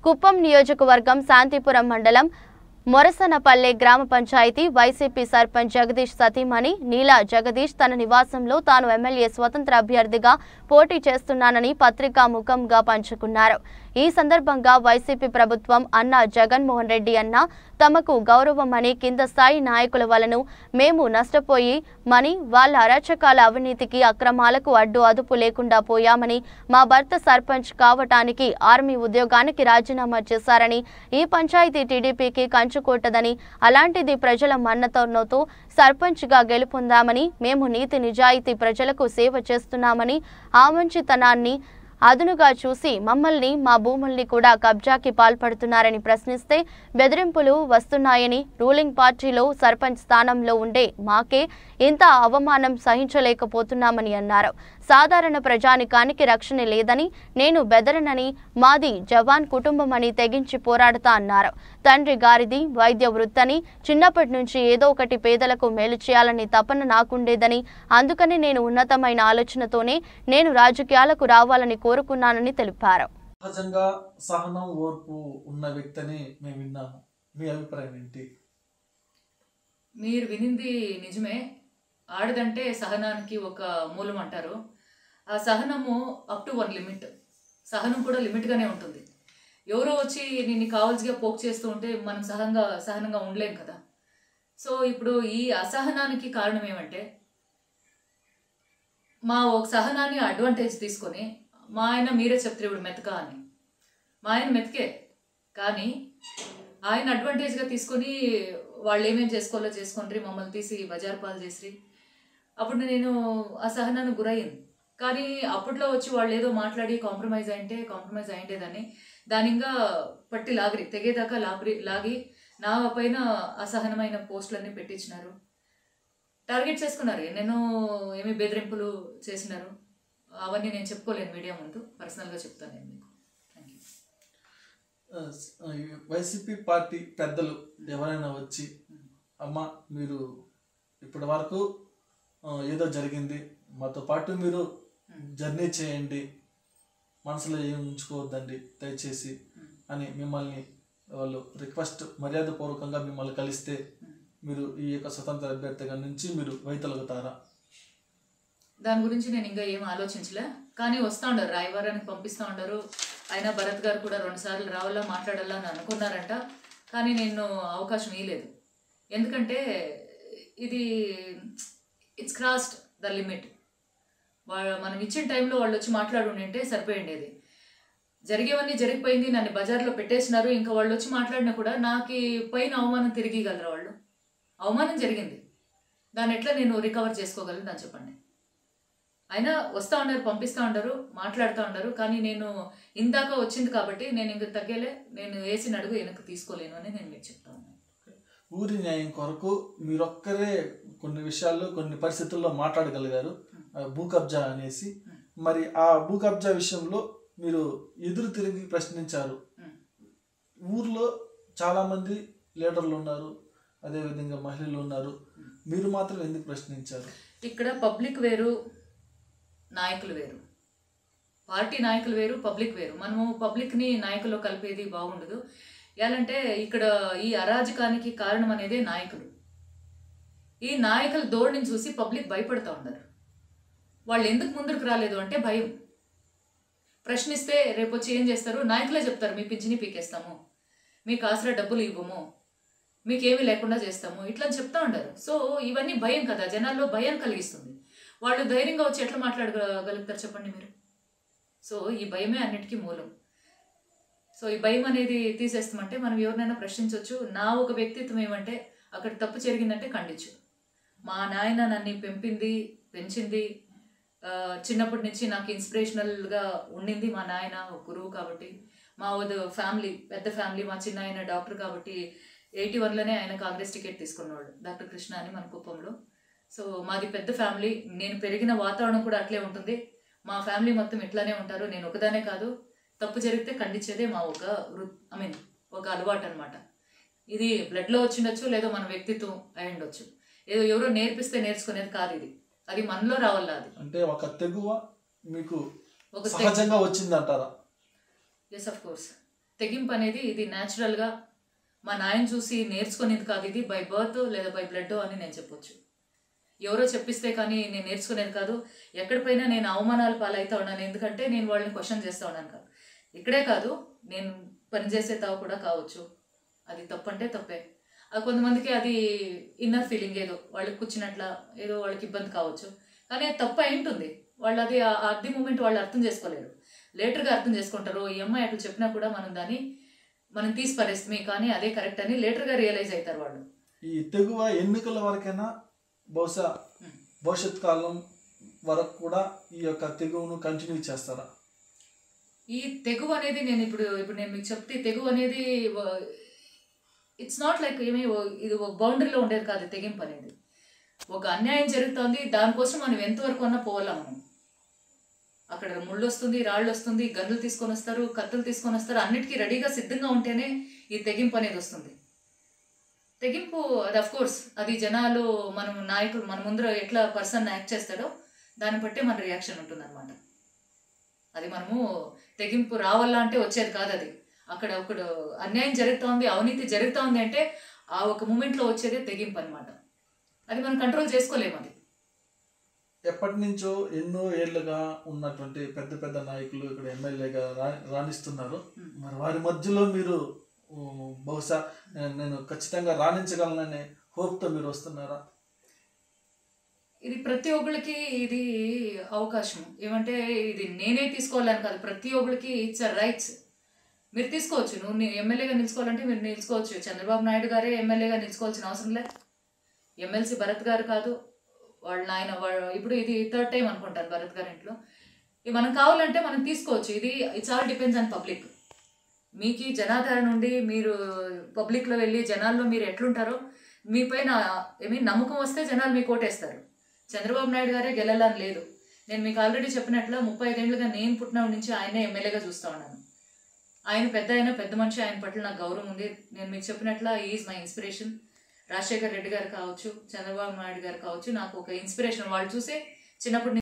కుప్పం నియోజకవర్గం శాంతిపురం మండలం మొరసనపల్లె గ్రామ పంచాయతీ వైసీపీ సర్పంచ్ జగదీష్ సతీమణి నీలా జగదీష్ తన నివాసంలో తాను ఎమ్మెల్యే స్వతంత్ర అభ్యర్థిగా పోటీ చేస్తున్నానని పత్రికా ముఖంగా పంచుకున్నారు ఈ సందర్భంగా వైసీపీ ప్రభుత్వం అన్న జగన్మోహన్ రెడ్డి అన్న తమకు గౌరవమని కింద స్థాయి నాయకుల వలను మేము నష్టపోయి మని వాళ్ళ అరాచకాల అవినీతికి అక్రమాలకు అడ్డు అదుపు లేకుండా పోయామని మా భర్త సర్పంచ్ కావటానికి ఆర్మీ ఉద్యోగానికి రాజీనామా చేశారని ఈ పంచాయతీ టీడీపీకి కంచుకోటదని అలాంటిది ప్రజల మన్నతోనతో సర్పంచ్గా గెలుపొందామని మేము నీతి నిజాయితీ ప్రజలకు సేవ చేస్తున్నామని ఆ మంచితనాన్ని అదునుగా చూసి మమ్మల్ని మా భూముల్ని కూడా కబ్జాకి పాల్పడుతున్నారని ప్రశ్నిస్తే బెదిరింపులు వస్తున్నాయని రూలింగ్ పార్టీలో సర్పంచ్ స్థానంలో ఉండే మాకే ఇంత అవమానం సహించలేకపోతున్నామని అన్నారు సాధారణ ప్రజానికానికి రక్షణ లేదని నేను బెదరనని మాది జవాన్ కుటుంబం అని తెగించి పోరాడుతా అన్నారు తండ్రి గారిది వైద్య వృత్తని చిన్నప్పటి నుంచి ఏదో ఒకటి పేదలకు మేలు చేయాలని తపన నాకుండేదని అందుకని నేను ఉన్నతమైన ఆలోచనతోనే నేను రాజకీయాలకు రావాలని కోరుకున్నానని తెలిపారు సహజంగా సహనం ఓర్పు ఉన్న వ్యక్తిని మేము విన్నాము మీ అభిప్రాయం ఏంటి మీరు వినింది నిజమే ఆడదంటే సహనానికి ఒక మూలం అంటారు ఆ సహనము అప్ టు వన్ లిమిట్ సహనం కూడా లిమిట్గానే ఉంటుంది ఎవరో వచ్చి నిన్ను కావాల్సిగా పోక్ చేస్తూ ఉంటే మనం సహనంగా సహనంగా ఉండలేం కదా సో ఇప్పుడు ఈ అసహనానికి కారణం ఏమంటే మా ఒక సహనాన్ని అడ్వాంటేజ్ తీసుకొని మా ఆయన మీరే చెప్తారు ఇప్పుడు మెతక అని మా ఆయన మెతకే కానీ ఆయన అడ్వాంటేజ్గా తీసుకొని వాళ్ళు ఏమేం చేసుకోవాలో చేసుకొని మమ్మల్ని తీసి బజార్ పాలు చేసి అప్పుడు నేను అసహనాన్ని గురయ్యింది కానీ అప్పట్లో వచ్చి వాళ్ళు ఏదో మాట్లాడి కాంప్రమైజ్ అయింటే కాంప్రమైజ్ అయ్యేదాన్ని దాని ఇంకా పట్టి లాగిరి తెగేదాకా లాగి లాగి నా పైన అసహనమైన పోస్టులన్నీ పెట్టించినారు టార్గెట్ చేసుకున్నారు నేను ఏమి బెదిరింపులు చేసినారు అవన్నీ నేను చెప్పుకోలేను మీడియా ముందు పర్సనల్గా చెప్తాను నేను మీకు థ్యాంక్ యూ ఆ, ఈ వైసీపీ పార్టీ పెద్దలు ఎవరైనా వచ్చి అమ్మ మీరు ఇప్పటి వరకు ఆ, ఏదో జరిగింది మాతో పాటు మీరు జర్నీ చేయండి మనసులో ఏం ఉంచుకోవద్దండి దయచేసి అని మిమ్మల్ని వాళ్ళు రిక్వెస్ట్ మర్యాదపూర్వకంగా మిమ్మల్ని కలిస్తే మీరు ఈ యొక్క స్వతంత్ర అభ్యర్థిగా నుంచి మీరు వైతొలగుతారా దాని గురించి నేను ఇంకా ఏం ఆలోచించలే కానీ వస్తూ ఉండరు రాయవారానికి పంపిస్తూ ఉండరు అయినా భరత్ గారు కూడా రెండు సార్లు రావాలా మాట్లాడాలా అని అనుకున్నారంట కానీ నేను అవకాశం ఇవ్వలేదు ఎందుకంటే ఇది ఇట్స్ క్రాస్డ్ ద లిమిట్ వాళ్ళ మనం ఇచ్చిన టైంలో వాళ్ళు వచ్చి మాట్లాడుంటే సరిపోయిండేది జరిగేవన్నీ జరిగిపోయింది నన్ను బజార్లో పెట్టేసినారు ఇంకా వాళ్ళు వచ్చి మాట్లాడినా కూడా నాకు పైన అవమానం తిరిగిగలరు వాళ్ళు అవమానం జరిగింది దాన్ని ఎట్లా నేను రికవర్ చేసుకోగలను దాన్ని చెప్పండి అయినా వస్తూ ఉన్నారు పంపిస్తూ ఉండరు మాట్లాడుతూ ఉండరు కానీ నేను ఇందాక వచ్చింది కాబట్టి నేను ఇంక తగ్గలే నేను వేసిన అడుగు వెనక్కి తీసుకోలేను అని నేను మీకు చెప్తా ఉన్నాను ఊరి న్యాయం కొరకు మీరొక్కరే కొన్ని విషయాల్లో కొన్ని పరిస్థితుల్లో మాట్లాడగలిగారు ఆ, భూ కబ్జా అనేసి మరి ఆ భూ కబ్జా విషయంలో మీరు ఎదురు తిరిగి ప్రశ్నించారు ఉమ్. ఊర్లో చాలా మంది లీడర్లు ఉన్నారు అదేవిధంగా మహిళలు ఉన్నారు మీరు మాత్రం ఎందుకు ప్రశ్నించారు ఇక్కడ పబ్లిక్ వేరు నాయకులు వేరు పార్టీ నాయకులు వేరు పబ్లిక్ వేరు మనము పబ్లిక్ని నాయకుల్లో కలిపేది బాగుండదు ఎలాంటే ఇక్కడ ఈ అరాజకానికి కారణం అనేదే నాయకులు ఈ నాయకుల ధోరణిని చూసి పబ్లిక్ భయపడుతూ ఉన్నారు వాళ్ళు ఎందుకు ముందుకు రాలేదు అంటే భయం ప్రశ్నిస్తే రేపు వచ్చి ఏం చేస్తారు నాయకులే చెప్తారు మీ పింఛని పీకేస్తాము మీకు ఆసరా డబ్బులు ఇవ్వము మీకేమీ లేకుండా చేస్తాము ఇట్లా అని చెప్తా ఉంటారు సో ఇవన్నీ భయం కదా జనాల్లో భయం కలిగిస్తుంది వాళ్ళు ధైర్యంగా వచ్చి ఎట్లా మాట్లాడగలుగుతారు చెప్పండి మీరు సో ఈ భయమే అన్నిటికీ మూలం సో ఈ భయం అనేది తీసేస్తామంటే మనం ఎవరినైనా ప్రశ్నించవచ్చు నా ఒక వ్యక్తిత్వం ఏమంటే అక్కడ తప్పు జరిగిందంటే ఖండించు మా నాయన నన్ను పెంపింది పెంచింది ఆ, చిన్నప్పటి నుంచి నాకు ఇన్స్పిరేషనల్గా ఉండింది మా నాయన ఒక గురువు కాబట్టి మా వద ఫ్యామిలీ పెద్ద ఫ్యామిలీ మా చిన్న ఆయన డాక్టర్ కాబట్టి ఎయిటీ వన్లోనే ఆయన కాంగ్రెస్ టికెట్ తీసుకున్నాడు డాక్టర్ కృష్ణ అని మన కుప్పంలో సో మాది పెద్ద ఫ్యామిలీ నేను పెరిగిన వాతావరణం కూడా అట్లే ఉంటుంది మా ఫ్యామిలీ మొత్తం ఇట్లానే ఉంటారు నేను ఒకదానే కాదు తప్పు జరిగితే ఖండించేదే మా ఒక వృ ఐ మీన్ ఒక అలవాటు అనమాట ఇది బ్లడ్లో వచ్చిండొచ్చు లేదో మన వ్యక్తిత్వం అయి ఉండొచ్చు ఏదో ఎవరో నేర్పిస్తే నేర్చుకునేది కాదు ఇది అది మనలో రావాలా అది అంటే ఒక తెగువ మీకు ఒక సహజంగా వచ్చిందంటారా ఎస్ అఫ్ కోర్స్ తెగింపు అనేది ఇది న్యాచురల్గా మా నాయన చూసి నేర్చుకునేది కాదు ఇది బై బర్త్ లేదా బై బ్లడ్ అని నేను చెప్పొచ్చు ఎవరో చెప్పిస్తే కానీ నేను నేర్చుకునేది కాదు ఎక్కడ పోయినా నేను అవమానాలు పాలవుతా ఉన్నాను ఎందుకంటే నేను వాళ్ళని క్వశ్చన్ చేస్తూ ఉన్నాను కాదు ఇక్కడే కాదు నేను పనిచేసే తావు కూడా కావచ్చు అది తప్పంటే తప్పే అది కొంతమందికి అది ఇన్నర్ ఫీలింగ్ ఏదో వాళ్ళకి కూర్చున్నట్ల ఏదో వాళ్ళకి ఇబ్బంది కావచ్చు కానీ అది తప్పు అయి ఉంటుంది వాళ్ళు అది ఆ- ఆ అర్ధి మూమెంట్ వాళ్ళు అర్థం చేసుకోలేరు లేటర్గా అర్థం చేసుకుంటారు ఈ అమ్మాయి అట్లా చెప్పినా కూడా మనం దాన్ని మనం తీసి పరిస్థితి కానీ అదే కరెక్ట్ అని లేటర్గా రియలైజ్ అవుతారు వాళ్ళు ఈ తెగువ ఎన్నికల వరకైనా బహుశా భవిష్యత్ కాలం వరకు కూడా ఈ యొక్క తెగువను కంటిన్యూ చేస్తారా ఈ తెగువ అనేది నేను ఇప్పుడు ఇప్పుడు నేను మీకు చెప్తే తెగువ అనేది ఇట్స్ నాట్ లైక్ ఏమి ఓ- ఇది ఒక బౌండరీలో ఉండేది కాదు తెగింపు అనేది ఒక అన్యాయం జరుగుతోంది దానికోసం మనం ఎంతవరకు అన్నా పోవాలా మనం అక్కడ ముళ్ళు వస్తుంది రాళ్ళు వస్తుంది గన్నులు తీసుకొని వస్తారు కత్తులు తీసుకొని వస్తారు అన్నిటికీ రెడీగా సిద్ధంగా ఉంటేనే ఈ తెగింపు అనేది వస్తుంది తెగింపు అది అఫ్ కోర్స్ అది జనాలు మనం నాయకుడు మన ముందర ఎట్లా పర్సన్ యాక్ట్ చేస్తాడో దాన్ని బట్టే మన రియాక్షన్ ఉంటుంది అది మనము తెగింపు రావాలా అంటే వచ్చేది కాదు అది అక్కడ ఒకడు అన్యాయం జరుగుతోంది అవినీతి జరుగుతోంది అంటే ఆ ఒక మూమెంట్లో వచ్చేదే తెగింపు అనమాట అది మనం కంట్రోల్ చేసుకోలేము అది ఎప్పటి నుంచో ఎన్నో ఏళ్ళుగా ఉన్నటువంటి పెద్ద పెద్ద నాయకులు ఇక్కడ ఎమ్మెల్యేగా రా రాణిస్తున్నారు మరి వారి మధ్యలో మీరు ఊ, బహుశా నేను- నేను ఖచ్చితంగా రాణించగలననే హోప్తో మీరు వస్తున్నారా ఇది ప్రతి ఒక్కరికి ఇది అవకాశం ఏమంటే ఇది నేనే తీసుకోవాలని కాదు ప్రతి ఒక్కరికి ఇట్స్ అ రైట్స్ మీరు తీసుకోవచ్చు నువ్వు నీ ఎమ్మెల్యేగా నిలుచుకోవాలంటే మీరు నిలుచుకోవచ్చు చంద్రబాబు నాయుడు గారే ఎమ్మెల్యేగా నిలుచుకోవాల్సిన అవసరం లే ఎమ్మెల్సీ భరత్ గారు కాదు వాళ్ళ ఆయన వాళ్ళ ఇప్పుడు ఇది థర్డ్ టైం అనుకుంటారు భరత్ గారి ఇంట్లో ఇది మనం కావాలంటే మనం తీసుకోవచ్చు ఇది it's all depends on public మీకు ఈ జనాధారణ నుండి మీరు పబ్లిక్లో వెళ్ళి జనాల్లో మీరు ఎట్లుంటారో మీ పైన ఏమీ నమ్మకం వస్తే జనాలు మీకు ఓటేస్తారు చంద్రబాబు నాయుడు గారే గెలాలని లేదు నేను మీకు ఆల్రెడీ చెప్పినట్లు ముప్పై ఐదేళ్లుగా నేను పుట్టినప్పటి నుంచి ఆయనే ఎమ్మెల్యేగా చూస్తూ ఉన్నాను ఆయన పెద్ద అయినా పెద్ద మనిషి ఆయన పట్ల నాకు గౌరవం ఉంది నేను మీకు చెప్పినట్ల is my inspiration Rajasekhar Reddy garu కావచ్చు చంద్రబాబు నాయుడు గారు కావచ్చు నాకు ఒక ఇన్స్పిరేషన్ వాళ్ళు చూసే చిన్నప్పటి